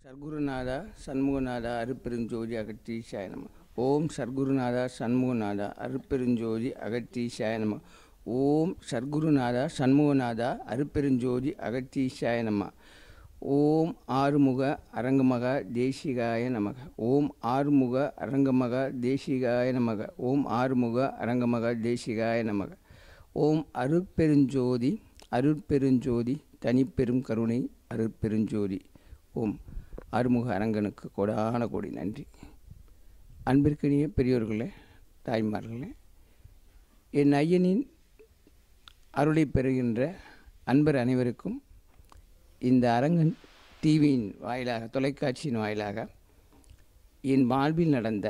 சர்க்குருநாதா சண்முகநாதா அருப்பெருஞ்சோதி அகத்தீசாய நம ஓம் சர்க்குருநாதா சண்முகநாதா அருப்பெருஞ்சோதி அகத்தீசாய நம ஓம் சர்க்குருநாதா சண்முகநாதா அருப்பெருஞ்சோதி அகத்தீசாய நம ஓம் ஆறுமுக அரங்கமக தேசிகாய நமக ஓம் ஆறுமுக அரங்கமக தேசிகாய நமக ஓம் ஆறுமுக அரங்கமக தேசிகாய நமக ஓம் அருட்பெருஞ்சோதி அருட்பெருஞ்சோதி தனிப்பெரும் கருணை அருட்பெருஞ்சோதி ஓம் ஆறுமுக அரங்கனுக்கு கொடான கோடி நன்றி அன்பிற்கினிய பெரியோர்களே தாய்மார்களே என் ஐயனின் அருளை பெறுகின்ற அன்பர் அனைவருக்கும் இந்த அரங்கன் டிவியின் வாயிலாக தொலைக்காட்சியின் வாயிலாக என் வாழ்வில் நடந்த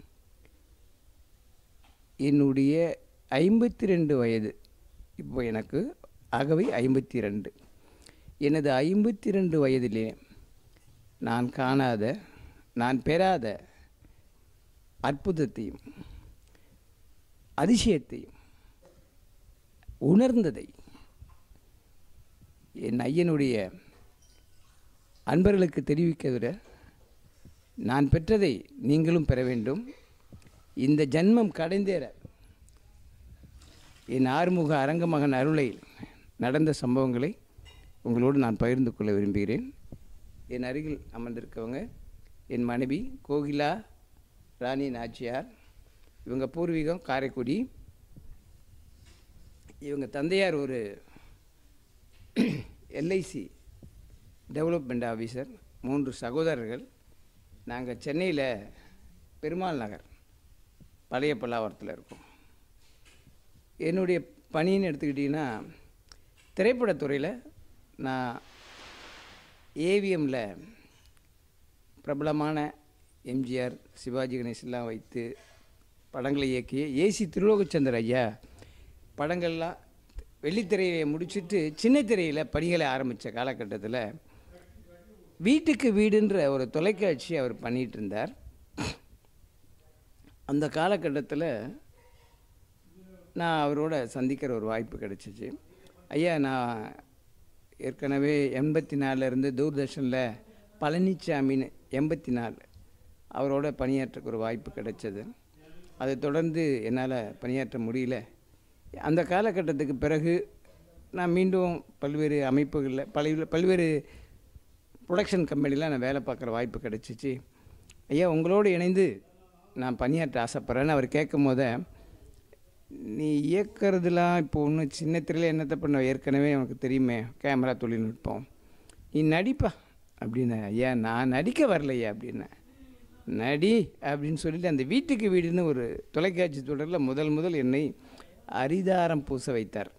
என்னுடைய ஐம்பத்தி ரெண்டு வயது இப்போ எனக்கு ஆகவே ஐம்பத்தி ரெண்டு எனது ஐம்பத்தி ரெண்டு வயதிலே நான் காணாத நான் பெறாத அற்புதத்தையும் அதிசயத்தையும் உணர்ந்ததை என் ஐயனுடைய அன்பர்களுக்கு தெரிவிக்க விட நான் பெற்றதை நீங்களும் பெற வேண்டும் இந்த ஜன்மம் கடைந்தேற என் ஆறுமுக அரங்கமகன் அருளை நடந்த சம்பவங்களை உங்களோடு நான் பகிர்ந்து கொள்ள விரும்புகிறேன் என் அருகில் அமர்ந்திருக்கவங்க என் மனைவி கோகிலா ராணி நாச்சியார் இவங்க பூர்வீகம் காரைக்குடி இவங்க தந்தையார் ஒரு எல்ஐசி டெவலப்மெண்ட் ஆஃபீஸர் மூன்று சகோதரர்கள் நாங்கள் சென்னையில் பெருமாள் நகர் பழைய பல்லாவரத்தில் இருக்கோம் என்னுடைய பணின்னு எடுத்துக்கிட்டிங்கன்னா திரைப்படத்துறையில் நான் ஏவிஎம்மில் பிரபலமான எம்ஜிஆர் சிவாஜி கணேசெல்லாம் வைத்து படங்களை இயக்கிய ஏசி திருலோகச்சந்தர் ஐயா படங்கள்லாம் வெள்ளித்திரையை முடிச்சுட்டு சின்ன திரையில் பணிகளை ஆரம்பித்த காலகட்டத்தில் வீட்டுக்கு வீடுன்ற ஒரு தொலைக்காட்சி அவர் பண்ணிகிட்டு இருந்தார் அந்த காலகட்டத்தில் நான் அவரோட சந்திக்கிற ஒரு வாய்ப்பு கிடச்சிச்சு ஐயா நான் ஏற்கனவே எண்பத்தி நாலுலேருந்து தூர்தர்ஷனில் பழனிசாமின்னு எண்பத்தி நாலு அவரோட பணியாற்றக்கு ஒரு வாய்ப்பு கிடைச்சது அதை தொடர்ந்து என்னால் பணியாற்ற முடியல அந்த காலகட்டத்துக்கு பிறகு நான் மீண்டும் பல்வேறு அமைப்புகளில் பல பல்வேறு ப்ரொடக்ஷன் கம்பெனியில் நான் வேலை பார்க்குற வாய்ப்பு கிடச்சிச்சு ஐயா உங்களோடு இணைந்து நான் பணியாற்ற ஆசைப்பட்றேன்னு அவர் கேட்கும் போத நீ இயக்கிறதுலாம் இப்போ ஒன்றும் சின்ன திரையில் என்னத்தை பண்ண ஏற்கனவே உனக்கு தெரியுமே கேமரா தொழில்நுட்பம் நீ நடிப்பா அப்படின்னு ஐயா நான் நடிக்க வரலையா அப்படின்னு நடி அப்படின்னு சொல்லிட்டு அந்த வீட்டுக்கு வீடுன்னு ஒரு தொலைக்காட்சி தொடரில் முதல் முதல் என்னை அரிதாரம் பூச வைத்தார்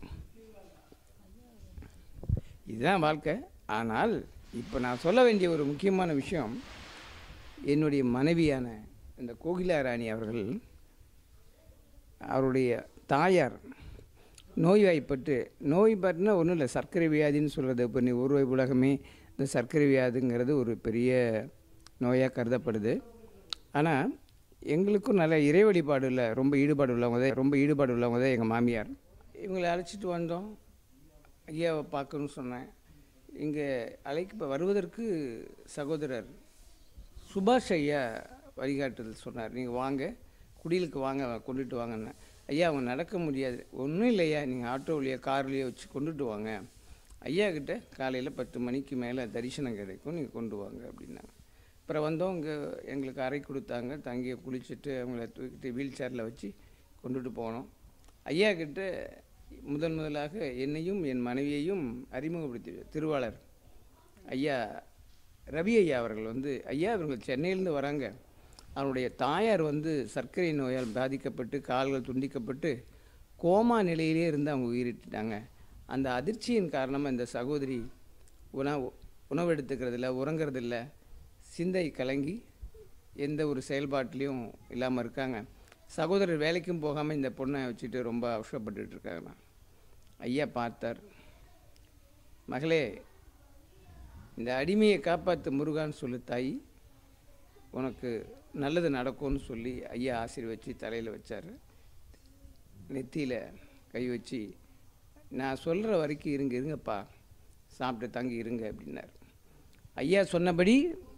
இதுதான் வாழ்க்கை ஆனால் இப்போ நான் சொல்ல வேண்டிய ஒரு முக்கியமான விஷயம் என்னுடைய மனைவியான இந்த கோகிலா ராணி அவர்கள் அவருடைய தாயார் நோய்வாய்ப்பட்டு நோய்பட்டுனா ஒன்றும் இல்லை சர்க்கரை வியாதின்னு சொல்கிறது இப்போ நீ ஒரு உலகமே இந்த சர்க்கரை வியாதிங்கிறது ஒரு பெரிய நோயாக கருதப்படுது ஆனால் எங்களுக்கும் நல்ல இறை வழிபாடு இல்லை ரொம்ப ஈடுபாடு உள்ளவங்க தான் ரொம்ப ஈடுபாடு உள்ளவங்க தான் எங்கள் மாமியார் இவங்களை அழைச்சிட்டு வந்தோம் ஐயாவை பார்க்கணும்னு சொன்னேன் இங்கே அழைக்க வருவதற்கு சகோதரர் சுபாஷ் ஐயா வழிகாட்டுதல் சொன்னார் நீங்கள் வாங்க குடிலுக்கு வாங்க கொண்டுட்டு வாங்கன்னு ஐயா அவங்க நடக்க முடியாது ஒன்றும் இல்லையா நீங்கள் ஆட்டோவிலையோ கார்லேயோ வச்சு கொண்டுட்டு வாங்க ஐயா கிட்ட காலையில் பத்து மணிக்கு மேலே தரிசனம் கிடைக்கும் நீங்கள் கொண்டு வாங்க அப்படின்னாங்க அப்புறம் வந்தோம் இங்கே எங்களுக்கு அறை கொடுத்தாங்க தங்கி குளிச்சுட்டு அவங்கள தூக்கிட்டு வீல் சேரில் வச்சு கொண்டுட்டு போனோம் ஐயா கிட்ட முதன் முதலாக என்னையும் என் மனைவியையும் அறிமுகப்படுத்தி திருவாளர் ஐயா ரவி ஐயா அவர்கள் வந்து ஐயா இவர்கள் சென்னையிலேருந்து வராங்க அவருடைய தாயார் வந்து சர்க்கரை நோயால் பாதிக்கப்பட்டு கால்கள் துண்டிக்கப்பட்டு கோமா நிலையிலே இருந்து அவங்க உயிரிட்டுட்டாங்க அந்த அதிர்ச்சியின் காரணமாக இந்த சகோதரி உணவு உணவு எடுத்துக்கிறதில்ல உறங்கிறதில்ல சிந்தை கலங்கி எந்த ஒரு செயல்பாட்டிலையும் இல்லாமல் இருக்காங்க சகோதரர் வேலைக்கும் போகாமல் இந்த பொண்ணை வச்சுட்டு ரொம்ப அவசரப்பட்டுட்டு இருக்காங்க ஐயா பார்த்தார் மகளே இந்த அடிமையை காப்பாற்று முருகான்னு சொல்லு தாய் உனக்கு நல்லது நடக்கும்னு சொல்லி ஐயா ஆசீர்வச்சு தலையில் வச்சார் நெத்தியில் கை வச்சு நான் சொல்கிற வரைக்கும் இருங்க இருங்கப்பா சாப்பிட்டு தங்கி இருங்க அப்படின்னார் ஐயா சொன்னபடி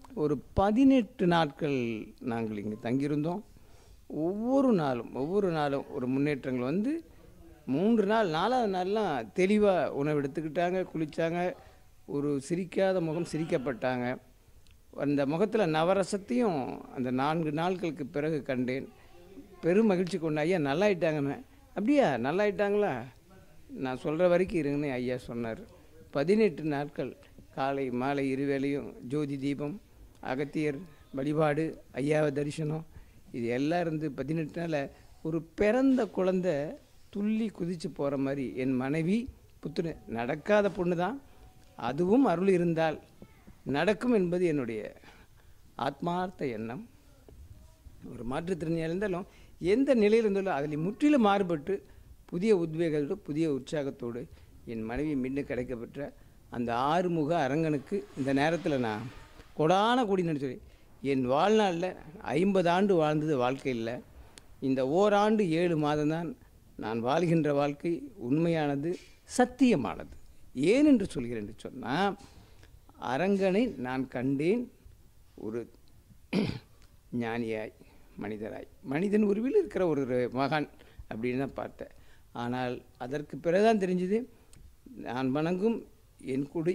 ஒரு பதினெட்டு நாட்கள் நாங்கள் இங்கே தங்கியிருந்தோம் ஒவ்வொரு நாளும் ஒவ்வொரு நாளும் ஒரு முன்னேற்றங்கள் வந்து மூன்று நாள் நாலாவது நாள்லாம் தெளிவாக உணவு எடுத்துக்கிட்டாங்க குளித்தாங்க ஒரு சிரிக்காத முகம் சிரிக்கப்பட்டாங்க அந்த முகத்தில் நவரசத்தையும் அந்த நான்கு நாட்களுக்கு பிறகு கண்டேன் பெரும் மகிழ்ச்சி கொண்டு ஐயா நல்லாயிட்டாங்கன்னு அப்படியா நல்லாயிட்டாங்களா நான் சொல்கிற வரைக்கும் இருங்கன்னு ஐயா சொன்னார் பதினெட்டு நாட்கள் காலை மாலை இருவேளையும் ஜோதி தீபம் அகத்தியர் வழிபாடு ஐயாவை தரிசனம் இது எல்லாம் இருந்து பதினெட்டு நாளில் ஒரு பிறந்த குழந்தை துள்ளி குதித்து போகிற மாதிரி என் மனைவி புத்துண நடக்காத பொண்ணு தான் அதுவும் அருள் இருந்தால் நடக்கும் என்பது என்னுடைய ஆத்மார்த்த எண்ணம் ஒரு மாற்றுத்திறனியாக இருந்தாலும் எந்த நிலையில் இருந்தாலும் அதில் முற்றிலும் மாறுபட்டு புதிய உத்வேகத்தோடு புதிய உற்சாகத்தோடு என் மனைவி மீண்டும் கிடைக்கப்பெற்ற அந்த ஆறுமுக அரங்கனுக்கு இந்த நேரத்தில் நான் கொடான கூடி சொல்லி என் வாழ்நாளில் ஐம்பது ஆண்டு வாழ்ந்தது வாழ்க்கையில் இந்த ஓராண்டு ஏழு மாதம்தான் நான் வாழ்கின்ற வாழ்க்கை உண்மையானது சத்தியமானது ஏன் என்று சொல்கிறேன் என்று சொன்னால் அரங்கனை நான் கண்டேன் ஒரு ஞானியாய் மனிதராய் மனிதன் உருவில் இருக்கிற ஒரு மகான் அப்படின்னு தான் பார்த்தேன் ஆனால் அதற்கு பிறகுதான் தெரிஞ்சது நான் வணங்கும் என் குடி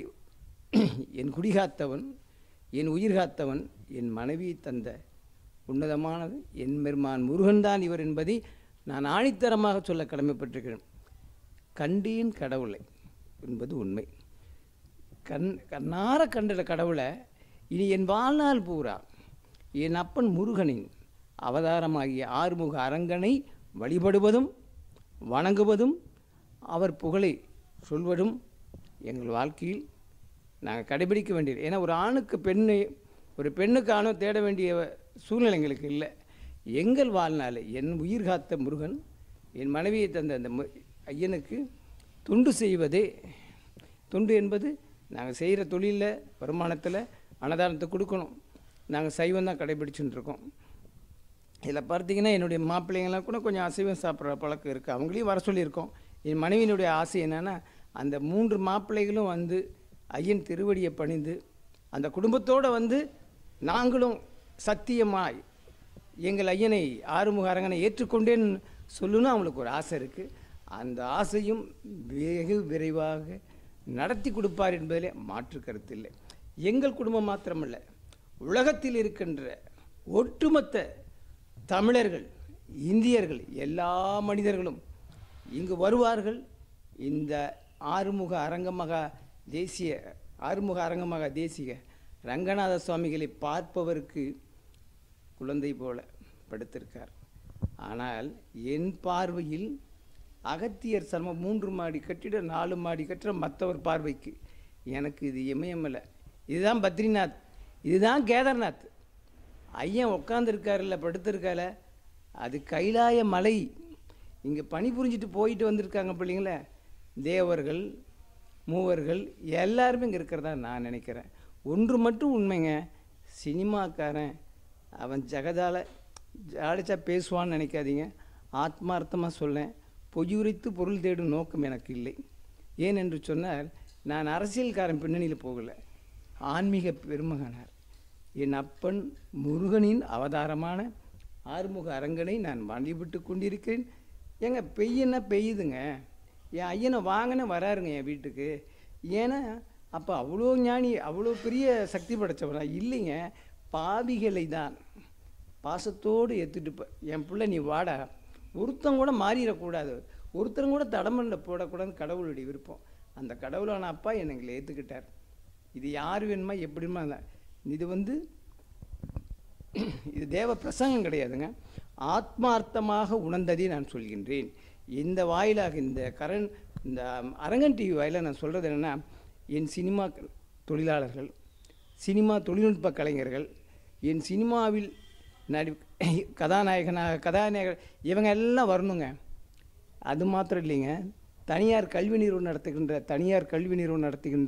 என் குடிகாத்தவன் என் உயிர் காத்தவன் என் மனைவியை தந்த உன்னதமானது என் பெருமான் முருகன்தான் இவர் என்பதை நான் ஆணித்தரமாக சொல்ல கடமைப்பட்டிருக்கிறேன் கண்டேன் கடவுளை என்பது உண்மை கண் கண்ணார கண்ட கடவுளை இனி என் வாழ்நாள் பூரா என் அப்பன் முருகனின் அவதாரமாகிய ஆறுமுக அரங்கனை வழிபடுவதும் வணங்குவதும் அவர் புகழை சொல்வதும் எங்கள் வாழ்க்கையில் நாங்கள் கடைபிடிக்க வேண்டியது ஏன்னா ஒரு ஆணுக்கு பெண்ணை ஒரு பெண்ணுக்கு ஆணோ தேட வேண்டிய சூழ்நிலை எங்களுக்கு இல்லை எங்கள் வாழ்நாள் என் உயிர் காத்த முருகன் என் மனைவியை தந்த அந்த மு- ஐயனுக்கு தொண்டு செய்வதே தொண்டு என்பது நாங்கள் செய்கிற தொழிலில் வருமானத்தில் அன்னதானத்தை கொடுக்கணும் நாங்கள் சைவம் தான் கடைபிடிச்சுட்டு இருக்கோம் இதில் பார்த்தீங்கன்னா என்னுடைய மாப்பிள்ளைங்களாம் கூட கொஞ்சம் அசைவம் சாப்பிட்ற பழக்கம் இருக்குது அவங்களையும் வர சொல்லியிருக்கோம் என் மனைவியினுடைய ஆசை என்னென்னா அந்த மூன்று மாப்பிள்ளைகளும் வந்து ஐயன் திருவடியை பணிந்து அந்த குடும்பத்தோடு வந்து நாங்களும் சத்தியமாய் எங்கள் ஐயனை ஆறுமுக அரங்கனை ஏற்றுக்கொண்டேன்னு சொல்லணும்னு அவங்களுக்கு ஒரு ஆசை இருக்குது அந்த ஆசையும் வெகு விரைவாக நடத்தி கொடுப்பார் என்பதிலே மாற்று கருத்து இல்லை எங்கள் குடும்பம் மாத்திரமல்ல உலகத்தில் இருக்கின்ற ஒட்டுமொத்த தமிழர்கள் இந்தியர்கள் எல்லா மனிதர்களும் இங்கு வருவார்கள் இந்த ஆறுமுக அரங்கமகா தேசிய ஆறுமுக அரங்கமகா தேசிய ரங்கநாத சுவாமிகளை பார்ப்பவருக்கு குழந்தை போல படுத்திருக்கார் ஆனால் என் பார்வையில் அகத்தியர் சர்மம் மூன்று மாடி கட்டிட நாலு மாடி கட்டிட மற்றவர் பார்வைக்கு எனக்கு இது இமயமலை இதுதான் பத்ரிநாத் இதுதான் கேதார்நாத் ஐயன் உட்காந்துருக்காருல்ல படுத்திருக்கால அது கைலாய மலை இங்கே பணி புரிஞ்சிட்டு போயிட்டு வந்திருக்காங்க பிள்ளைங்களே தேவர்கள் மூவர்கள் எல்லாருமே இங்கே இருக்கிறதா நான் நினைக்கிறேன் ஒன்று மட்டும் உண்மைங்க சினிமாக்காரன் அவன் ஜெகதால ஜாலிச்சா பேசுவான்னு நினைக்காதீங்க ஆத்மார்த்தமாக சொல்லேன் பொய்யுரைத்து பொருள் தேடும் நோக்கம் எனக்கு இல்லை ஏன் என்று சொன்னால் நான் அரசியல்காரன் பின்னணியில் போகலை ஆன்மீக பெருமகனார் என் அப்பன் முருகனின் அவதாரமான ஆறுமுக அரங்கனை நான் வழிபட்டு கொண்டிருக்கிறேன் ஏங்க பெய்யன்னா பெய்யுதுங்க என் ஐயனை வாங்கின வராருங்க என் வீட்டுக்கு ஏன்னா அப்போ அவ்வளோ ஞானி அவ்வளோ பெரிய சக்தி படைச்சவரா இல்லைங்க பாவிகளை தான் பாசத்தோடு ஏற்றுட்டு போ என் பிள்ளை நீ வாடா ஒருத்தன் கூட மாறிடக்கூடாது ஒருத்தரும் கூட தடமண்ட போடக்கூடாதுன்னு கடவுளுடைய விருப்பம் அந்த கடவுளான அப்பா என்னை எங்களை ஏற்றுக்கிட்டார் இது யார் வேணுமா எப்படி வேணுமா இல்ல. இது வந்து இது தேவ பிரசங்கம் கிடையாதுங்க ஆத்மார்த்தமாக உணர்ந்ததை நான் சொல்கின்றேன் இந்த வாயிலாக இந்த கரண் இந்த அரங்கன் டிவி வாயிலாக நான் சொல்கிறது என்னென்னா என் சினிமா தொழிலாளர்கள் சினிமா தொழில்நுட்ப கலைஞர்கள் என் சினிமாவில் நடி கதாநாயகனாக கதாநாயகர் இவங்க எல்லாம் வரணுங்க அது மாத்திரம் இல்லைங்க தனியார் கல்வி நிறுவனம் நடத்துகின்ற தனியார் கல்வி நிறுவனம் நடத்துகின்ற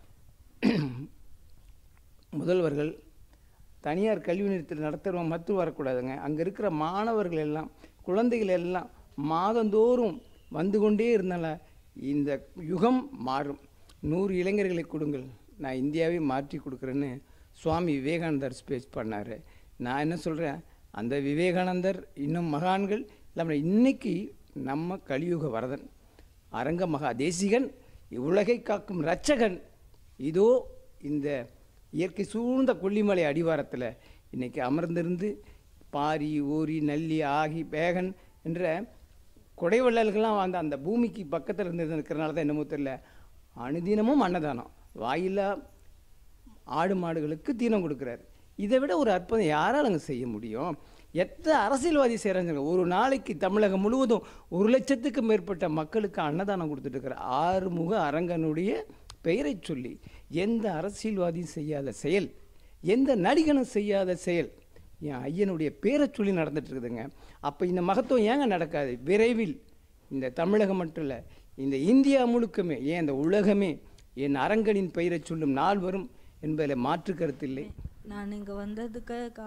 முதல்வர்கள் தனியார் கல்வி நிறுவனத்தில் நடத்துகிறவங்க மட்டும் வரக்கூடாதுங்க அங்கே இருக்கிற மாணவர்கள் எல்லாம் குழந்தைகள் எல்லாம் மாதந்தோறும் வந்து கொண்டே இருந்தால இந்த யுகம் மாறும் நூறு இளைஞர்களை கொடுங்கள் நான் இந்தியாவை மாற்றி கொடுக்குறேன்னு சுவாமி விவேகானந்தர் ஸ்பீச் பண்ணார் நான் என்ன சொல்கிறேன் அந்த விவேகானந்தர் இன்னும் மகான்கள் இல்லாமல் இன்னைக்கு நம்ம கலியுக வரதன் அரங்க மகா தேசிகன் உலகை காக்கும் இரட்சகன் இதோ இந்த இயற்கை சூழ்ந்த கொல்லிமலை அடிவாரத்தில் இன்னைக்கு அமர்ந்திருந்து பாரி ஓரி நல்லி ஆகி பேகன் என்ற கொடைவள்ளல்கள்லாம் அந்த அந்த பூமிக்கு பக்கத்தில் இருந்து இருக்கிறனால தான் என்னமோ தெரியல அனுதினமும் அன்னதானம் வாயிலா ஆடு மாடுகளுக்கு தீனம் கொடுக்குறாரு இதை விட ஒரு அற்புதம் யாரால் அங்கே செய்ய முடியும் எத்தனை அரசியல்வாதி செய்கிறாங்க ஒரு நாளைக்கு தமிழகம் முழுவதும் ஒரு லட்சத்துக்கு மேற்பட்ட மக்களுக்கு அன்னதானம் கொடுத்துட்டு இருக்கிற ஆறுமுக அரங்கனுடைய பெயரை சொல்லி எந்த அரசியல்வாதியும் செய்யாத செயல் எந்த நடிகனும் செய்யாத செயல் என் ஐயனுடைய பேரை சொல்லி நடந்துட்டு இருக்குதுங்க அப்போ இந்த மகத்துவம் ஏங்க நடக்காது விரைவில் இந்த தமிழகம் மட்டும் இல்லை இந்த இந்தியா முழுக்கமே ஏன் இந்த உலகமே என் அரங்கனின் பெயரை சொல்லும் நாள் வரும் என்பதில் மாற்று கருத்தில்லை நான் இங்கே வந்ததுக்கு கா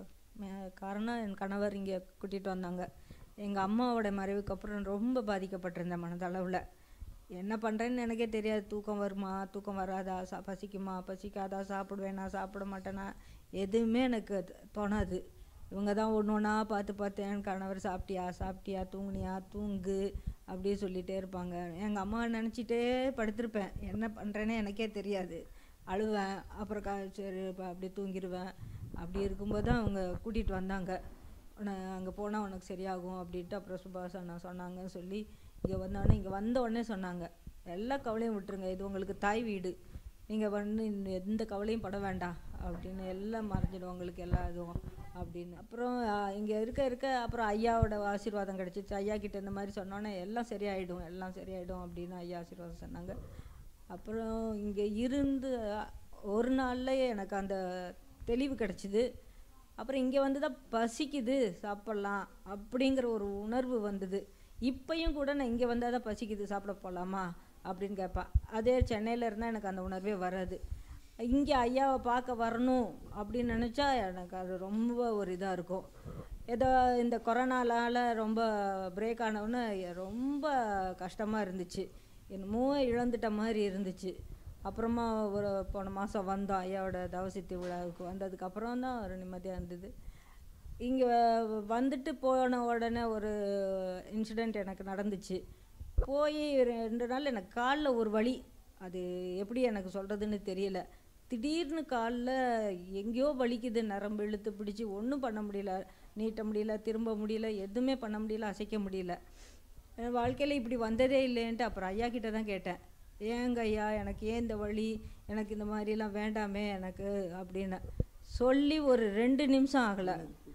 மே- காரணம் என் கணவர் இங்கே கூட்டிகிட்டு வந்தாங்க எங்கள் அம்மாவோட மறைவுக்கு அப்புறம் ரொம்ப பாதிக்கப்பட்டிருந்தேன் மனதளவில் என்ன பண்ணுறேன்னு எனக்கே தெரியாது தூக்கம் வருமா தூக்கம் வராதா சா பசிக்குமா பசிக்காதா சாப்பிடுவேனா சாப்பிட மாட்டேனா எதுவுமே எனக்கு அது தோணாது இவங்க தான் ஒன்று ஒன்றா பார்த்து பார்த்து என் கணவர் சாப்பிட்டியா சாப்பிட்டியா தூங்குனியா தூங்கு அப்படியே சொல்லிகிட்டே இருப்பாங்க எங்கள் அம்மா நினச்சிட்டே படுத்திருப்பேன் என்ன பண்ணுறேன்னு எனக்கே தெரியாது அழுவேன் அப்புறம் கா சரி இப்போ அப்படியே தூங்கிடுவேன் அப்படி இருக்கும்போது தான் அவங்க கூட்டிகிட்டு வந்தாங்க உன்னை அங்கே போனால் உனக்கு சரியாகும் அப்படின்ட்டு அப்புறம் சுபாஷ் அண்ணா சொன்னாங்கன்னு சொல்லி இங்கே வந்தோடனே இங்கே வந்த உடனே சொன்னாங்க எல்லா கவலையும் விட்டுருங்க இது உங்களுக்கு தாய் வீடு நீங்கள் வந்து இந்த எந்த கவலையும் பட வேண்டாம் அப்படின்னு எல்லாம் மறைஞ்சிடும் உங்களுக்கு எல்லா இதுவும் அப்படின்னு அப்புறம் இங்கே இருக்க இருக்க அப்புறம் ஐயாவோட ஆசீர்வாதம் கிடச்சிச்சு ஐயா கிட்ட இந்த மாதிரி சொன்னோன்னே எல்லாம் சரியாயிடும் எல்லாம் சரியாயிடும் அப்படின்னு ஐயா ஆசீர்வாதம் சொன்னாங்க அப்புறம் இங்கே இருந்து ஒரு நாள்லயே எனக்கு அந்த தெளிவு கிடச்சிது அப்புறம் இங்கே வந்து தான் பசிக்குது சாப்பிட்லாம் அப்படிங்கிற ஒரு உணர்வு வந்தது இப்பயும் கூட நான் இங்கே வந்தால் தான் பசிக்குது சாப்பிட போகலாமா அப்படின்னு கேட்பேன் அதே சென்னையில் இருந்தால் எனக்கு அந்த உணர்வே வராது இங்கே ஐயாவை பார்க்க வரணும் அப்படின்னு நினச்சா எனக்கு அது ரொம்ப ஒரு இதாக இருக்கும் ஏதோ இந்த கொரோனாலால ரொம்ப பிரேக் ஆனவுன்னு ரொம்ப கஷ்டமாக இருந்துச்சு என்னமோ இழந்துட்ட மாதிரி இருந்துச்சு அப்புறமா ஒரு போன மாதம் வந்தோம் ஐயாவோட தவசித்தி விழாவுக்கு வந்ததுக்கப்புறம் தான் ஒரு நிம்மதியாக இருந்தது இங்கே வந்துட்டு போன உடனே ஒரு இன்சிடெண்ட் எனக்கு நடந்துச்சு போய் ரெண்டு நாள் எனக்கு காலில் ஒரு வலி அது எப்படி எனக்கு சொல்கிறதுன்னு தெரியல திடீர்னு காலில் எங்கேயோ வலிக்குது நரம்பு இழுத்து பிடிச்சி ஒன்றும் பண்ண முடியல நீட்ட முடியல திரும்ப முடியல எதுவுமே பண்ண முடியல அசைக்க முடியல என் வாழ்க்கையில் இப்படி வந்ததே இல்லைன்ட்டு அப்புறம் ஐயா கிட்ட தான் கேட்டேன் ஏங்க ஐயா எனக்கு ஏன் இந்த வழி எனக்கு இந்த மாதிரிலாம் வேண்டாமே எனக்கு அப்படின்னு சொல்லி ஒரு ரெண்டு நிமிஷம் ஆகலை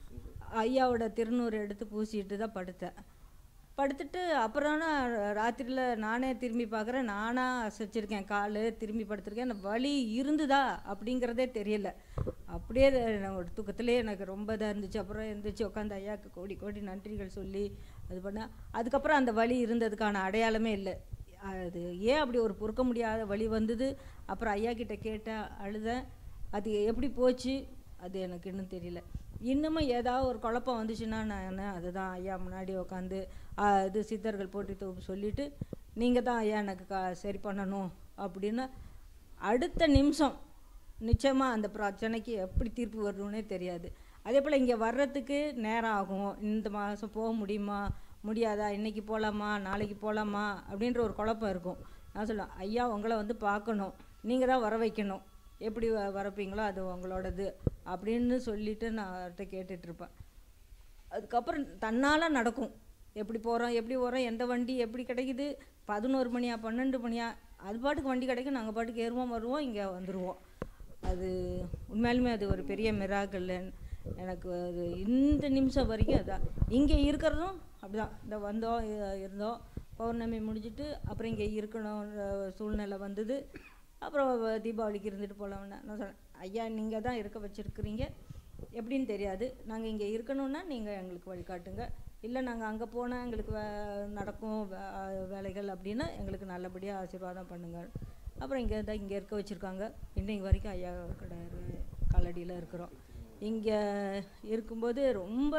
ஐயாவோட திருநூறு எடுத்து பூசிட்டு தான் படுத்தேன் படுத்துட்டு அப்புறம் ராத்திரியில் நானே திரும்பி பார்க்குறேன் நானாக அசைச்சிருக்கேன் கால் திரும்பி படுத்திருக்கேன் அந்த வலி இருந்துதா அப்படிங்கிறதே தெரியல அப்படியே நான் ஒரு தூக்கத்திலே எனக்கு ரொம்ப இதாக இருந்துச்சு அப்புறம் எழுந்திரிச்சு உட்காந்து ஐயாவுக்கு கோடி கோடி நன்றிகள் சொல்லி அது பண்ண அதுக்கப்புறம் அந்த வலி இருந்ததுக்கான அடையாளமே இல்லை அது ஏன் அப்படி ஒரு பொறுக்க முடியாத வலி வந்தது அப்புறம் ஐயா கிட்ட கேட்டேன் அழுதேன் அது எப்படி போச்சு அது எனக்கு இன்னும் தெரியல இன்னமும் ஏதாவது ஒரு குழப்பம் வந்துச்சுன்னா நான் அதுதான் ஐயா முன்னாடி உட்காந்து இது சித்தர்கள் போட்டி தொகுப்பு சொல்லிட்டு நீங்கள் தான் ஐயா எனக்கு கா சரி பண்ணணும் அப்படின்னு அடுத்த நிமிஷம் நிச்சயமாக அந்த பிரச்சனைக்கு எப்படி தீர்ப்பு வரணும்னே தெரியாது அதே போல் இங்கே வர்றதுக்கு நேரம் ஆகும் இந்த மாதம் போக முடியுமா முடியாதா இன்னைக்கு போகலாமா நாளைக்கு போகலாமா அப்படின்ற ஒரு குழப்பம் இருக்கும் நான் சொல்லுவேன் ஐயா உங்களை வந்து பார்க்கணும் நீங்கள் தான் வர வைக்கணும் எப்படி வ வரப்பீங்களோ அது உங்களோடது அப்படின்னு சொல்லிட்டு நான் அவர்கிட்ட கேட்டுட்ருப்பேன் அதுக்கப்புறம் தன்னால் நடக்கும் எப்படி போகிறோம் எப்படி போகிறோம் எந்த வண்டி எப்படி கிடைக்குது பதினோரு மணியா பன்னெண்டு மணியா அது பாட்டுக்கு வண்டி கிடைக்கும் நாங்கள் பாட்டுக்கு ஏறுவோம் வருவோம் இங்கே வந்துடுவோம் அது உண்மையாலுமே அது ஒரு பெரிய மிராக்கல் எனக்கு அது இந்த நிமிஷம் வரைக்கும் அதான் இங்கே இருக்கிறதும் அப்படிதான் இந்த வந்தோம் இ- இருந்தோம் பௌர்ணமி முடிஞ்சிட்டு அப்புறம் இங்கே இருக்கணுன்ற சூழ்நிலை வந்தது அப்புறம் வ- தீபாவளிக்கு இருந்துட்டு போகலாம்னு நான் சொன்னேன் ஐயா நீங்கள் தான் இருக்க வச்சுருக்கிறீங்க எப்படின்னு தெரியாது நாங்கள் இங்கே இருக்கணும்னா நீங்கள் எங்களுக்கு வழிகாட்டுங்க இல்லை நாங்கள் அங்கே போனால் எங்களுக்கு வே நடக்கும் வே- வேலைகள் அப்படின்னா எங்களுக்கு நல்லபடியாக ஆசீர்வாதம் பண்ணுங்க அப்புறம் இங்கே தான் இங்கே இருக்க வச்சுருக்காங்க இன்னைக்கு வரைக்கும் ஐயா கடை காலடியில் இருக்கிறோம் இங்கே இருக்கும்போது ரொம்ப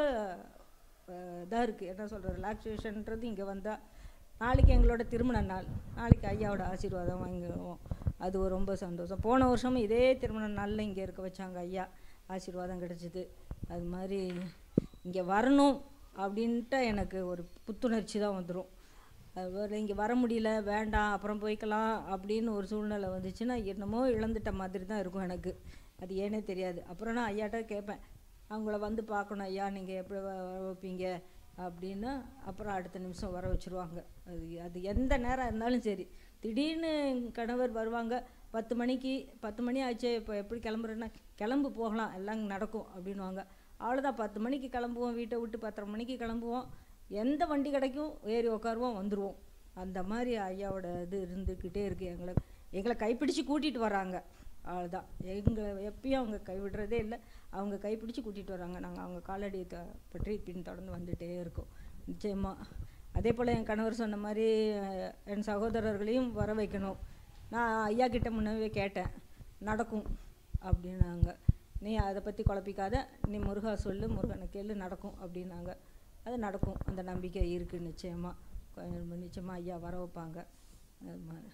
இதாக இருக்குது என்ன சொல்கிறது ரிலாக்ஸேஷன்ன்றது இங்கே வந்தால் நாளைக்கு எங்களோட திருமண நாள் நாளைக்கு ஐயாவோட ஆசீர்வாதம் வாங்கிடுவோம் அது ஒரு ரொம்ப சந்தோஷம் போன வருஷமும் இதே திருமண நாளில் இங்கே இருக்க வச்சாங்க ஐயா ஆசீர்வாதம் கிடச்சிது அது மாதிரி இங்கே வரணும் அப்படின்ட்டு எனக்கு ஒரு புத்துணர்ச்சி தான் வந்துடும் அதுபோல் இங்கே வர முடியல வேண்டாம் அப்புறம் போய்க்கலாம் அப்படின்னு ஒரு சூழ்நிலை வந்துச்சுன்னா என்னமோ இழந்துட்ட மாதிரி தான் இருக்கும் எனக்கு அது ஏனே தெரியாது அப்புறம் நான் ஐயாட்ட கேட்பேன் அவங்கள வந்து பார்க்கணும் ஐயா நீங்கள் எப்படி வ- வர வைப்பீங்க அப்படின்னு அப்புறம் அடுத்த நிமிஷம் வர வச்சுருவாங்க அது அது எந்த நேரம் இருந்தாலும் சரி திடீர்னு எங்க கணவர் வருவாங்க பத்து மணிக்கு பத்து மணி ஆச்சு இப்போ எப்படி கிளம்புறேன்னா கிளம்பு போகலாம் எல்லாம் நடக்கும் அப்படின்வாங்க அவ்வளோதான் பத்து மணிக்கு கிளம்புவோம் வீட்டை விட்டு பத்தரை மணிக்கு கிளம்புவோம் எந்த வண்டி கிடைக்கும் ஏறி உட்காருவோம் வந்துடுவோம் அந்த மாதிரி ஐயாவோட இது இருந்துக்கிட்டே இருக்குது எங்களை எங்களை கைப்பிடிச்சு கூட்டிகிட்டு வராங்க அவ்வளோதான் எங்களை எப்பயும் அவங்க கைவிடுறதே இல்லை அவங்க கைப்பிடிச்சு கூட்டிகிட்டு வராங்க நாங்கள் அவங்க காலடியை த- பற்றி பின்தொடர்ந்து வந்துட்டே இருக்கோம் நிச்சயமாக அதே போல் என் கணவர் சொன்ன மாதிரி அஹ், என் சகோதரர்களையும் வர வைக்கணும் நான் ஐயா கிட்ட முன்னவே கேட்டேன் நடக்கும் அப்படின்னாங்க நீ அதை பற்றி குழப்பிக்காத நீ முருகா சொல்லு முருகனை கேளு நடக்கும் அப்படின்னாங்க அது நடக்கும் அந்த நம்பிக்கை இருக்குது நிச்சயமாக நிச்சயமாக ஐயா வர வைப்பாங்க அது மாதிரி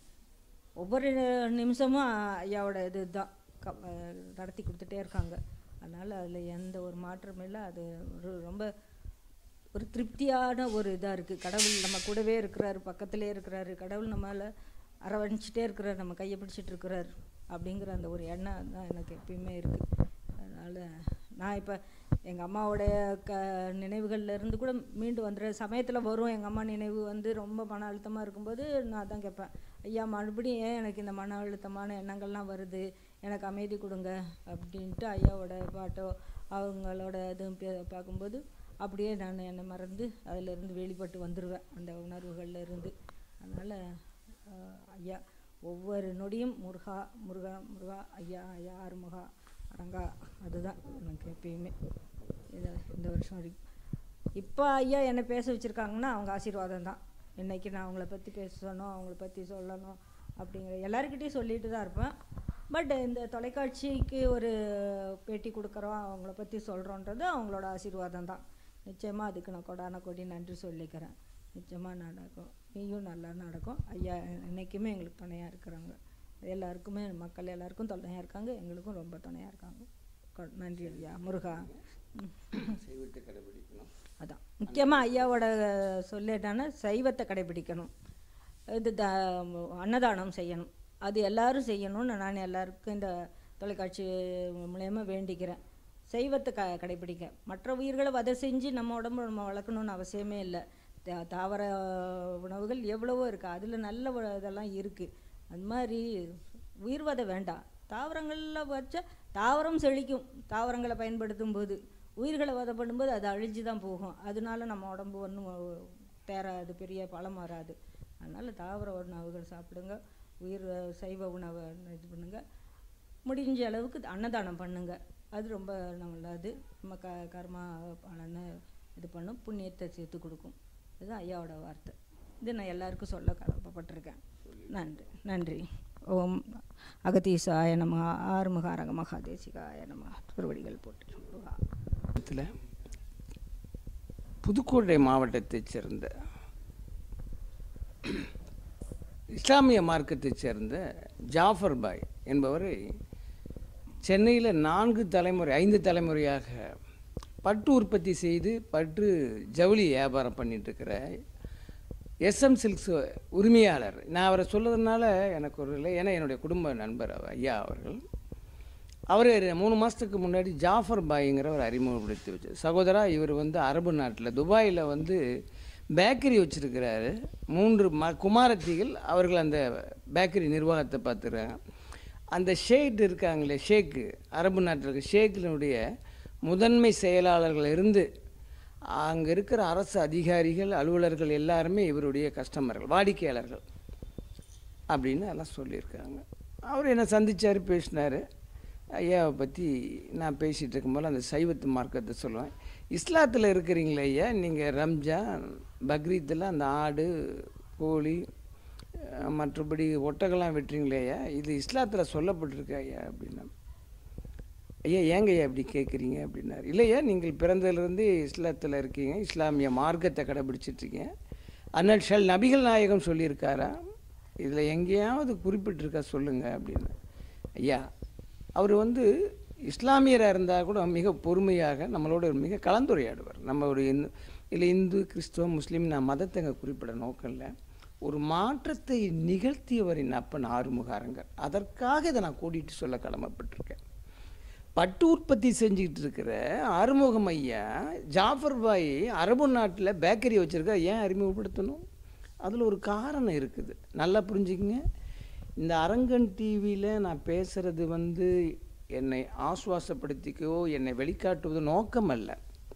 ஒவ்வொரு நிமிஷமும் ஐயாவோட இது தான் க அஹ் நடத்தி கொடுத்துட்டே இருக்காங்க அதனால் அதில் எந்த ஒரு மாற்றமும் இல்லை அது ஒரு ரொம்ப ஒரு திருப்தியான ஒரு இதாக இருக்குது கடவுள் நம்ம கூடவே இருக்கிறாரு பக்கத்திலே இருக்கிறாரு கடவுள் நம்மளை அரவணைச்சிட்டே இருக்கிறார் நம்ம கையை பிடிச்சிட்டு இருக்கிறார் அப்படிங்கிற அந்த ஒரு எண்ணம் தான் எனக்கு எப்பயுமே இருக்குது அதனால் நான் இப்போ எங்கள் அம்மாவோடைய க நினைவுகள்ல இருந்து கூட மீண்டு வந்துடுற சமயத்தில் வரும் எங்கள் அம்மா நினைவு வந்து ரொம்ப மன அழுத்தமாக இருக்கும்போது நான் தான் கேட்பேன் ஐயா மறுபடியும் ஏன் எனக்கு இந்த மன அழுத்தமான எண்ணங்கள்லாம் வருது எனக்கு அமைதி கொடுங்க அப்படின்ட்டு ஐயாவோட பாட்டோ அவங்களோட இதுவும் பே- பார்க்கும்போது அப்படியே நான் என்னை மறந்து அதிலிருந்து வெளிப்பட்டு வந்துடுவேன் அந்த உணர்வுகள்ல இருந்து அதனால் ஐயா ஒவ்வொரு நொடியும் முருகா முருகா முருகா ஐயா ஐயா ஆறுமுகா அரங்கா அதுதான் எனக்கு எப்பயுமே இது இந்த வருஷம் வரைக்கும் இப்போ ஐயா என்னை பேச வச்சுருக்காங்கன்னா அவங்க ஆசீர்வாதம் தான் இன்னைக்கு நான் அவங்கள பற்றி பேசணும் அவங்கள பற்றி சொல்லணும் அப்படிங்கிற எல்லாருக்கிட்டையும் சொல்லிட்டு தான் இருப்பேன் பட் இந்த தொலைக்காட்சிக்கு ஒரு பேட்டி கொடுக்குறோம் அவங்கள பற்றி சொல்கிறோன்றது அவங்களோட ஆசீர்வாதம் தான் நிச்சயமாக அதுக்கு நான் கொடான கொடி நன்றி சொல்லிக்கிறேன் நிச்சயமாக நடக்கும் நீயும் நல்லா நடக்கும் ஐயா என்றைக்குமே எங்களுக்கு துணையாக இருக்கிறாங்க எல்லாருக்குமே மக்கள் எல்லாருக்கும் துணையாக இருக்காங்க எங்களுக்கும் ரொம்ப துணையாக இருக்காங்க கொ- நன்றி ஐயா முருகா ம். செய்விட்டு கடைபிடிக்கணும் அதான் முக்கியமாக ஐயாவோட சொல்லிட்டான சைவத்தை கடைபிடிக்கணும் இது த அன்னதானம் செய்யணும் அது எல்லாரும் செய்யணும்னு நான் எல்லாருக்கும் இந்த தொலைக்காட்சி மூலயமா வேண்டிக்கிறேன் சைவத்தை க கடைபிடிக்க மற்ற உயிர்களை வதை செஞ்சு நம்ம உடம்பு நம்ம வளர்க்கணும்னு அவசியமே இல்லை தா- தாவர உணவுகள் எவ்வளவோ இருக்குது அதில் நல்ல வ- இதெல்லாம் இருக்குது அது மாதிரி உயிர் வதை வேண்டாம் தாவரங்களில் வச்சா தாவரம் செழிக்கும் தாவரங்களை பயன்படுத்தும் போது உயிர்களை வதை பண்ணும்போது அது அழிஞ்சு தான் போகும் அதனால நம்ம உடம்பு ஒன்றும் தேராது பெரிய பலம் வராது அதனால் தாவர உணவுகள் சாப்பிடுங்க உயிர் சைவ உணவை இது பண்ணுங்க முடிஞ்ச அளவுக்கு அன்னதானம் பண்ணுங்க அது ரொம்ப நல்லது நம்ம க கர்மா பலனை இது பண்ணும் புண்ணியத்தை சேர்த்து கொடுக்கும் இதுதான் ஐயாவோட வார்த்தை இது நான் எல்லாருக்கும் சொல்ல கடமைப்பட்டிருக்கேன் நன்றி நன்றி ஓம் அகதீசாய நம ஆறுமுக அரங்க மகாதேசிகாய நம திருவடிகள் போட்டு முருகா. மாவட்டத்தில் புதுக்கோட்டை மாவட்டத்தைச் சேர்ந்த இஸ்லாமிய மார்க்கத்தைச் சேர்ந்த ஜாஃபர் பாய் என்பவரை சென்னையில் நான்கு தலைமுறை ஐந்து தலைமுறையாக பட்டு உற்பத்தி செய்து பட்டு ஜவுளி வியாபாரம் பண்ணிட்டு இருக்கிற எஸ்எம் சில்க்ஸ் உரிமையாளர் நான் அவரை சொல்றதுனால எனக்கு ஒரு இல்லை ஏன்னா என்னுடைய குடும்ப நண்பர் அவர் ஐயா அவர்கள் அவர் மூணு மாதத்துக்கு முன்னாடி ஜாஃபர் பாய்ங்கிறவர் அறிமுகப்படுத்தி வச்சார் சகோதரா இவர் வந்து அரபு நாட்டில் துபாயில் வந்து பேக்கரி வச்சுருக்கிறாரு மூன்று ம குமாரத்திகள் அவர்கள் அந்த பேக்கரி நிர்வாகத்தை பார்த்துக்கிறாங்க அந்த ஷேக் இருக்காங்களே ஷேக்கு அரபு நாட்டில் இருக்க ஷேக்கினுடைய முதன்மை செயலாளர்கள் இருந்து அங்கே இருக்கிற அரசு அதிகாரிகள் அலுவலர்கள் எல்லாருமே இவருடைய கஸ்டமர்கள் வாடிக்கையாளர்கள் அப்படின்னு எல்லாம் சொல்லியிருக்காங்க அவர் என்னை சந்திச்சார் பேசினார் ஐயாவை பற்றி நான் பேசிகிட்டு இருக்கும்போது அந்த சைவத்து மார்க்கத்தை சொல்லுவேன் இஸ்லாத்தில் இருக்கிறீங்களே ஐயா நீங்கள் ரம்ஜான் பக்ரீத்தில் அந்த ஆடு கோழி அஹ், மற்றபடி ஒட்டகெல்லாம் வெட்டுறீங்களே ஐயா இது இஸ்லாத்தில் சொல்லப்பட்டிருக்கு ஐயா அப்படின்னா ஐயா ஏங்க ஐயா இப்படி கேட்குறீங்க அப்படின்னாரு இல்லையா நீங்கள் பிறந்ததுலேருந்து இஸ்லாத்தில் இருக்கீங்க இஸ்லாமிய மார்க்கத்தை கடைபிடிச்சிட்டு இருக்கீங்க அண்ணல் ஷல் நபிகள் நாயகம் சொல்லியிருக்காரா இதில் எங்கேயாவது குறிப்பிட்டிருக்கா சொல்லுங்க அப்படின்னு ஐயா அவர் வந்து இஸ்லாமியராக இருந்தால் கூட மிக பொறுமையாக நம்மளோட மிக கலந்துரையாடுவார் நம்ம ஒரு இந்து இல்லை இந்து கிறிஸ்துவ முஸ்லீம் நான் மதத்தை அங்கே குறிப்பிட நோக்கம் இல்லை ஒரு மாற்றத்தை நிகழ்த்தியவரின் அப்பன் ஆறுமுகாரங்கர் அதற்காக இதை நான் கூட்டிகிட்டு சொல்ல கடமைப்பட்டிருக்கேன் பட்டு உற்பத்தி செஞ்சுக்கிட்டு இருக்கிற ஆறுமுகம் ஐயா ஜாஃபர் பாய் அரபு நாட்டில் பேக்கரி வச்சுருக்கா ஏன் அறிமுகப்படுத்தணும் அதில் ஒரு காரணம் இருக்குது நல்லா புரிஞ்சுக்கங்க இந்த அரங்கன் டிவியில் நான் பேசுகிறது வந்து என்னை ஆசுவாசப்படுத்திக்கோ என்னை வெளிக்காட்டுவது நோக்கம் அல்ல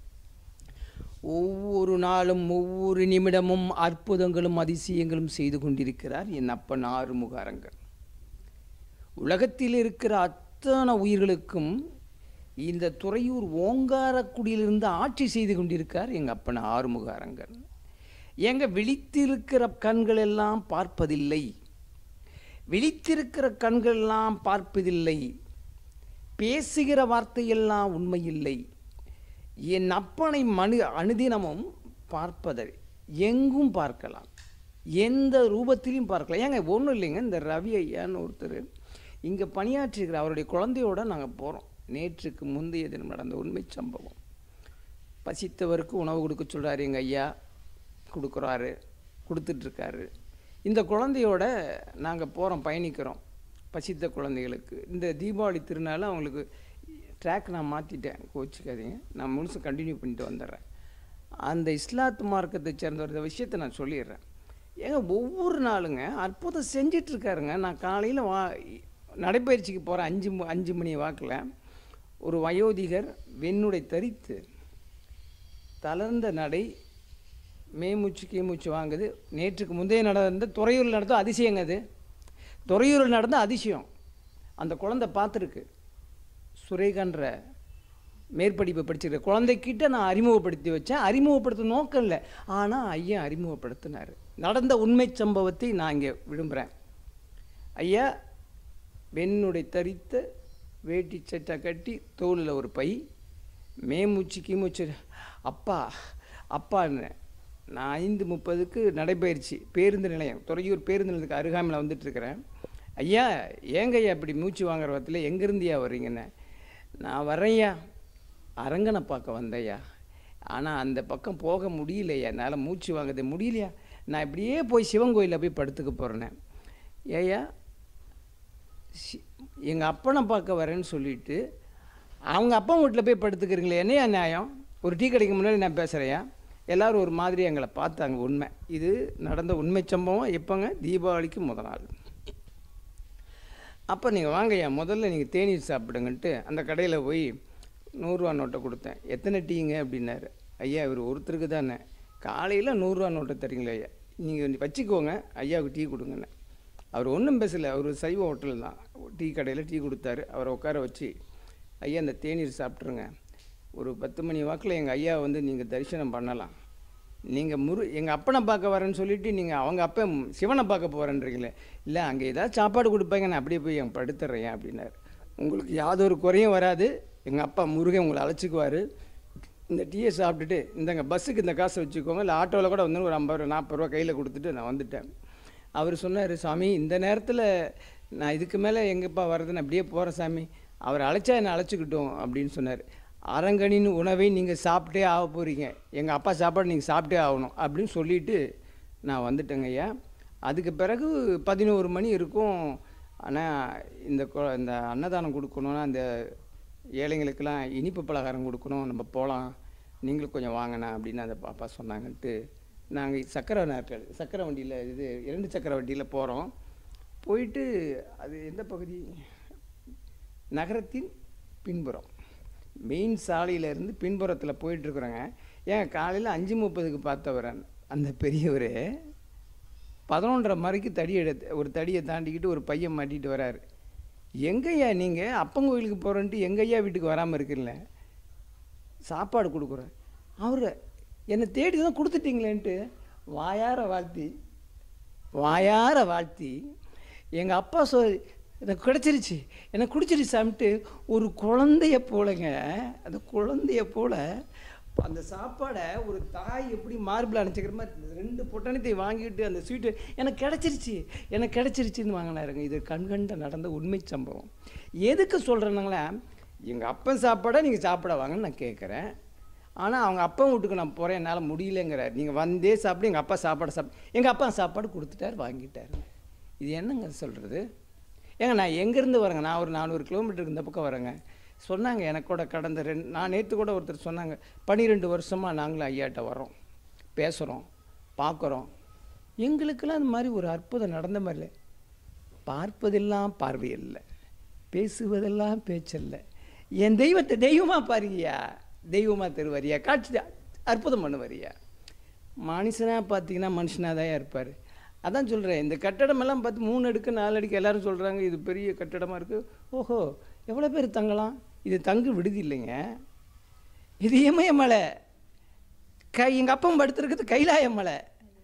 ஒவ்வொரு நாளும் ஒவ்வொரு நிமிடமும் அற்புதங்களும் அதிசயங்களும் செய்து கொண்டிருக்கிறார் என் அப்பன் ஆறுமுக அரங்கன் உலகத்தில் இருக்கிற அத்தனை உயிர்களுக்கும் இந்த துறையூர் ஓங்காரக்குடியிலிருந்து ஆட்சி செய்து கொண்டிருக்கார் எங்கள் அப்பன் ஆறுமுக அரங்கன் எங்க விழித்திருக்கிற கண்கள் எல்லாம் பார்ப்பதில்லை விழித்திருக்கிற கண்கள் எல்லாம் பார்ப்பதில்லை பேசுகிற வார்த்தையெல்லாம் உண்மையில்லை என் அப்பனை மனு அனுதினமும் பார்ப்பதை எங்கும் பார்க்கலாம் எந்த ரூபத்திலையும் பார்க்கலாம் ஏங்க ஒன்றும் இல்லைங்க இந்த ரவி ஐயான்னு ஒருத்தர் இங்கே பணியாற்றிருக்கிற அவருடைய குழந்தையோட நாங்கள் போகிறோம் நேற்றுக்கு முந்தைய தினம் நடந்த உண்மை சம்பவம் பசித்தவருக்கு உணவு கொடுக்க சொல்கிறாரு எங்கள் ஐயா கொடுக்குறாரு கொடுத்துட்ருக்காரு இந்த குழந்தையோட நாங்கள் போகிறோம் பயணிக்கிறோம் பசித்த குழந்தைகளுக்கு இந்த தீபாவளி திருநாள் அவங்களுக்கு ட்ராக் நான் மாற்றிட்டேன் கோச்சிக்காதீங்க நான் முழுசு கண்டினியூ பண்ணிட்டு வந்துடுறேன் அந்த இஸ்லாத்து மார்க்கத்தை சேர்ந்த ஒரு விஷயத்தை நான் சொல்லிடுறேன் ஏங்க ஒவ்வொரு நாளுங்க அற்புதம் செஞ்சிட்ருக்காருங்க நான் காலையில் வா நடைப்பயிற்சிக்கு போகிறேன் அஞ்சு மு- அஞ்சு மணி வாக்கில் ஒரு வயோதிகர் வெண்ணுடை தரித்து தளர்ந்த நடை மேமூச்சு கீமூச்சு வாங்குது நேற்றுக்கு முந்தைய நடந்த துறையூரில் நடந்த அதிசயங்க அது துறையூரில் நடந்த அதிசயம் அந்த குழந்தை பார்த்துருக்கு சுரேகான்ற மேற்படிப்பு படிச்சிருக்க குழந்தைக்கிட்ட நான் அறிமுகப்படுத்தி வச்சேன் அறிமுகப்படுத்த நோக்கம் இல்லை ஆனால் ஐயா அறிமுகப்படுத்தினார் நடந்த உண்மை சம்பவத்தை நான் இங்கே விரும்புகிறேன் ஐயா வெண்ணுடை தரித்த வேட்டி சட்டை கட்டி தோளில் ஒரு பை மேமூச்சு கீமூச்சு அப்பா அப்பான்னு நான் ஐந்து முப்பதுக்கு நடைபயிற்சி பேருந்து நிலையம் துறையூர் பேருந்து நிலையத்துக்கு அருகாமையில் வந்துட்டுருக்கிறேன் ஐயா ஏங்க ஐயா இப்படி மூச்சு வாங்குற வத்தில் எங்கேருந்தியா வர்றீங்கன்னு நான் வரேன்யா அரங்கனை பார்க்க வந்தையா ஆனால் அந்த பக்கம் போக முடியலையா என்னால் மூச்சு வாங்குறது முடியலையா நான் இப்படியே போய் சிவன் கோயிலில் போய் படுத்துக்க போகிறேனே ஏய்யா எங்கள் அப்பனை பார்க்க வரேன்னு சொல்லிட்டு அவங்க அப்பா வீட்டில் போய் படுத்துக்கிறீங்களே என்னையா நியாயம் ஒரு டீ கடைக்கு முன்னாடி நான் பேசுகிறேயா எல்லாரும் ஒரு மாதிரி எங்களை பார்த்தாங்க உண்மை இது நடந்த உண்மை சம்பவம் எப்போங்க தீபாவளிக்கு முத நாள் அப்போ நீங்கள் வாங்கய்யா முதல்ல நீங்கள் தேநீர் சாப்பிடுங்கன்ட்டு அந்த கடையில் போய் நூறுரூவா நோட்டை கொடுத்தேன் எத்தனை டீங்க அப்படின்னாரு ஐயா இவர் ஒருத்தருக்கு தானே காலையில் நூறுரூவா நோட்டை தரீங்களே ஐயா நீங்கள் வச்சுக்கோங்க ஐயாவுக்கு டீ கொடுங்கன்னு அவர் ஒன்றும் பேசலை அவர் சைவ ஹோட்டல் தான் டீ கடையில் டீ கொடுத்தாரு அவரை உட்கார வச்சு ஐயா இந்த தேநீர் சாப்பிட்ருங்க ஒரு பத்து மணி வாக்கில் எங்கள் ஐயா வந்து நீங்கள் தரிசனம் பண்ணலாம் நீங்கள் முரு எங்கள் அப்பனை பார்க்க வரேன்னு சொல்லிட்டு நீங்கள் அவங்க அப்பா சிவனை பார்க்க போகிறேன்றீங்களே இல்லை அங்கே ஏதாவது சாப்பாடு கொடுப்பாங்க நான் அப்படியே போய் என் படுத்துறேன் அப்படின்னாரு உங்களுக்கு யாதொரு குறையும் வராது எங்கள் அப்பா முருகன் உங்களை அழைச்சிக்குவார் இந்த டீயை சாப்பிட்டுட்டு இந்தங்க பஸ்ஸுக்கு இந்த காசை வச்சுக்கோங்க இல்லை ஆட்டோவில் கூட வந்து ஒரு ஐம்பது ரூபா நாற்பது ரூபா கையில் கொடுத்துட்டு நான் வந்துட்டேன் அவர் சொன்னார் சாமி இந்த நேரத்தில் நான் இதுக்கு மேலே எங்கேப்பா வர்றதுன்னு அப்படியே போகிறேன் சாமி அவர் அழைச்சா என்னை அழைச்சிக்கிட்டோம் அப்படின்னு சொன்னார் அரங்கனின் உணவை நீங்கள் சாப்பிட்டே ஆக போகிறீங்க எங்கள் அப்பா சாப்பாடு நீங்கள் சாப்பிட்டே ஆகணும் அப்படின்னு சொல்லிட்டு நான் வந்துட்டேங்க ஐயா அதுக்கு பிறகு பதினோரு மணி இருக்கும் ஆனால் இந்த கொ- இந்த அன்னதானம் கொடுக்கணும்னா அந்த ஏழைங்களுக்கெல்லாம் இனிப்பு பலகாரம் கொடுக்கணும் நம்ம போகலாம் நீங்களும் கொஞ்சம் வாங்கண்ணா அப்படின்னு அந்த பாப்பா சொன்னாங்கன்ட்டு நாங்கள் சக்கரை நாட்கள் சக்கரை வண்டியில் இது இரண்டு சக்கர வண்டியில் போகிறோம் போயிட்டு அது எந்த பகுதி நகரத்தின் பின்புறம் மெயின் சாலையிலேருந்து பின்புறத்தில் போயிட்டுருக்குறோங்க ஏன் காலையில் அஞ்சு முப்பதுக்கு பார்த்தவர் அந்த பெரியவர் பதினொன்றரை மணிக்கு தடி எடுத்து ஒரு தடியை தாண்டிக்கிட்டு ஒரு பையன் மாட்டிட்டு வராரு எங்கய்யா நீங்கள் அப்பங்கோயிலுக்கு போகிறேன்ட்டு எங்கய்யா வீட்டுக்கு வராமல் இருக்கீங்களே சாப்பாடு கொடுக்குறேன் அவர் என்னை தேடி தான் கொடுத்துட்டீங்களேன்ட்டு வாயார வாழ்த்தி வாயார வாழ்த்தி எங்கள் அப்பா சொல் எனக்கு கிடச்சிருச்சு எனக்கு குடிச்சிருச்சு சாமிட்டு ஒரு குழந்தைய போலங்க அந்த குழந்தைய போல அந்த சாப்பாடை ஒரு தாய் எப்படி மார்பிள் அணைச்சிக்கிற மாதிரி ரெண்டு பொட்டணத்தை வாங்கிட்டு அந்த ஸ்வீட்டு எனக்கு கிடச்சிருச்சு எனக்கு கிடச்சிருச்சுன்னு வாங்கினாருங்க இது கண்கண்ட நடந்த உண்மை சம்பவம் எதுக்கு சொல்கிறேனுங்களே எங்கள் அப்பன் சாப்பாடை நீங்கள் சாப்பிட வாங்கன்னு நான் கேட்குறேன் ஆனால் அவங்க அப்பா வீட்டுக்கு நான் போகிறேன் என்னால் முடியலங்கிறார் நீங்கள் வந்தே சாப்பிட்டு எங்கள் அப்பா சாப்பாடு சாப்பிட்டு எங்கள் அப்பா சாப்பாடு கொடுத்துட்டார் வாங்கிட்டாரு இது என்னங்க சொல்கிறது ஏங்க நான் எங்கேருந்து வரேங்க நான் ஒரு நானூறு கிலோமீட்டருக்கு இந்த பக்கம் வரேங்க சொன்னாங்க எனக்கு கூட கடந்த ரெண்டு நான் நேற்று கூட ஒருத்தர் சொன்னாங்க பன்னிரெண்டு வருஷமாக நாங்களும் ஐயாட்ட வரோம் பேசுகிறோம் பார்க்குறோம் எங்களுக்கெல்லாம் அந்த மாதிரி ஒரு அற்புதம் நடந்த மாதிரி இல்லை பார்ப்பதெல்லாம் பார்வையில்லை பேசுவதெல்லாம் பேச்சல்ல என் தெய்வத்தை தெய்வமாக பாருங்கய்யா தெய்வமாக தருவாரியா காட்சி அற்புதம் பண்ணுவாரியா மனுஷனாக பார்த்தீங்கன்னா மனுஷனாக தான் இருப்பார் அதான் சொல்கிறேன் இந்த கட்டடமெல்லாம் பார்த்து மூணு அடுக்கு நாலு அடுக்கு எல்லாரும் சொல்கிறாங்க இது பெரிய கட்டடமாக இருக்குது ஓஹோ எவ்வளோ பேர் தங்கலாம் இது தங்கு விடுதி இல்லைங்க இது இமயமலை கை எங்கள் அப்பா படுத்துருக்குது கைலாய மலை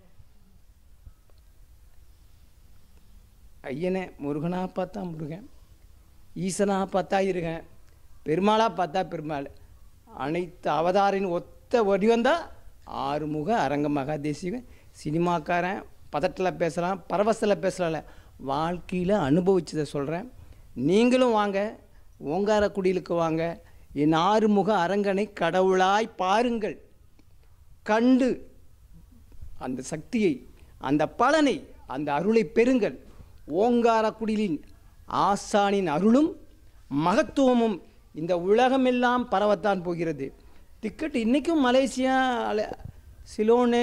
ஐயனே முருகனாக பார்த்தா முருகன் ஈசனாக பார்த்தா இருகன் பெருமாளாக பார்த்தா பெருமாள் அனைத்து அவதாரின் ஒத்த வடிவந்தான் ஆறுமுக அரங்க மகாதேசிகன் சினிமாக்காரன் பதட்டில் பேசலாம் பரவசத்தில் பேசலாம்ல வாழ்க்கையில் அனுபவிச்சதை சொல்கிறேன் நீங்களும் வாங்க ஓங்காரக்குடியிலுக்கு வாங்க என் ஆறுமுக அரங்கனை கடவுளாய் பாருங்கள் கண்டு அந்த சக்தியை அந்த பலனை அந்த அருளை பெறுங்கள் ஓங்காரக்குடிலின் ஆசானின் அருளும் மகத்துவமும் இந்த உலகமெல்லாம் பரவத்தான் போகிறது டிக்கெட் இன்றைக்கும் மலேசியா அல- சிலோனு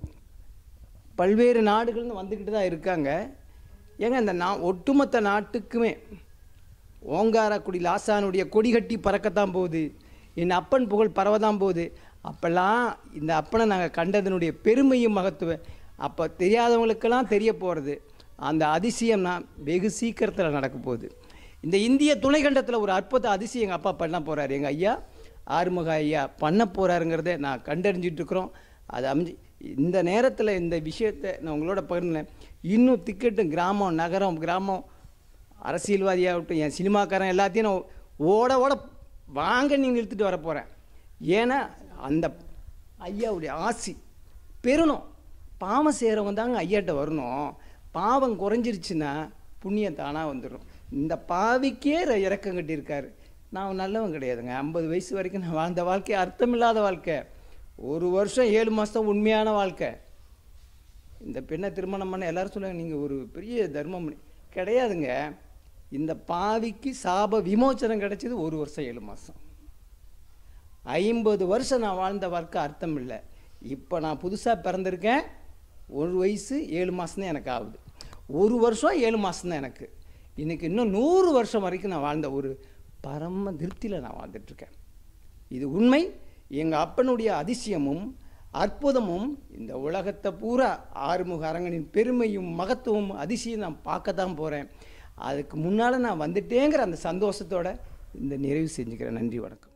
பல்வேறு நாடுகள்னு வந்துக்கிட்டு தான் இருக்காங்க ஏங்க இந்த நா ஒட்டுமொத்த நாட்டுக்குமே ஓங்காரக்குடியில் ஆசானுடைய கொடி கட்டி பறக்கத்தான் போகுது என் அப்பன் புகழ் பரவதான் போகுது அப்போல்லாம் இந்த அப்பனை நாங்கள் கண்டதனுடைய பெருமையும் மகத்துவம் அப்போ தெரியாதவங்களுக்கெல்லாம் தெரிய போகிறது அந்த அதிசயம் நான் வெகு சீக்கிரத்தில் நடக்க போகுது இந்த இந்திய துணைக்கண்டத்தில் ஒரு அற்புத அதிசயம் எங்கள் அப்பா பண்ண போகிறாரு எங்கள் ஐயா ஆறுமுக ஐயா பண்ண போகிறாருங்கிறத நான் கண்டறிஞ்சிட்டு இருக்கிறோம் அது அமைஞ்சு இந்த நேரத்தில் இந்த விஷயத்தை நான் உங்களோட பகிர்ந்தேன் இன்னும் திக்கெட்டு கிராமம் நகரம் கிராமம் அரசியல்வாதியாகட்டும் என் சினிமாக்காரன் எல்லாத்தையும் நான் ஓட ஓட வாங்க நீங்கள் இழுத்துட்டு வர போகிறேன் ஏன்னா அந்த ஐயாவுடைய ஆசி பெறணும் பாவம் செய்கிறவங்க தாங்க ஐயாட்ட வரணும் பாவம் குறைஞ்சிருச்சுன்னா புண்ணியம் தானாக வந்துடும் இந்த பாவிக்கே ர- இறக்கம் கட்டியிருக்காரு நான் நல்லவன் கிடையாதுங்க ஐம்பது வயசு வரைக்கும் நான் வாழ்ந்த வாழ்க்கை அர்த்தமில்லாத வாழ்க்கை ஒரு வருஷம் ஏழு மாதம் உண்மையான வாழ்க்கை இந்த பெண்ணை திருமணம் பண்ண எல்லாரும் சொல்லுவாங்க நீங்கள் ஒரு பெரிய தர்மம் பண்ணி-" கிடையாதுங்க இந்த பாவிக்கு சாப விமோச்சனம் கிடைச்சது ஒரு வருஷம் ஏழு மாதம் ஐம்பது வருஷம் நான் வாழ்ந்த வாழ்க்கை அர்த்தம் இல்லை இப்போ நான் புதுசாக பிறந்திருக்கேன் ஒரு வயசு ஏழு மாதம் தான் எனக்கு ஆகுது ஒரு வருஷம் ஏழு மாதம் தான் எனக்கு இன்னைக்கு இன்னும் நூறு வருஷம் வரைக்கும் நான் வாழ்ந்த ஒரு பரம திருப்தியில் நான் வாழ்ந்துட்டுருக்கேன் இது உண்மை எங்கள் அப்பனுடைய அதிசயமும் அற்புதமும் இந்த உலகத்தை பூரா ஆறுமுக அரங்கனின் பெருமையும் மகத்துவமும் அதிசயம் நான் பார்க்க தான் போகிறேன் அதுக்கு முன்னால் நான் வந்துட்டேங்கிற அந்த சந்தோஷத்தோட இந்த நிறைவு செஞ்சுக்கிறேன் நன்றி வணக்கம்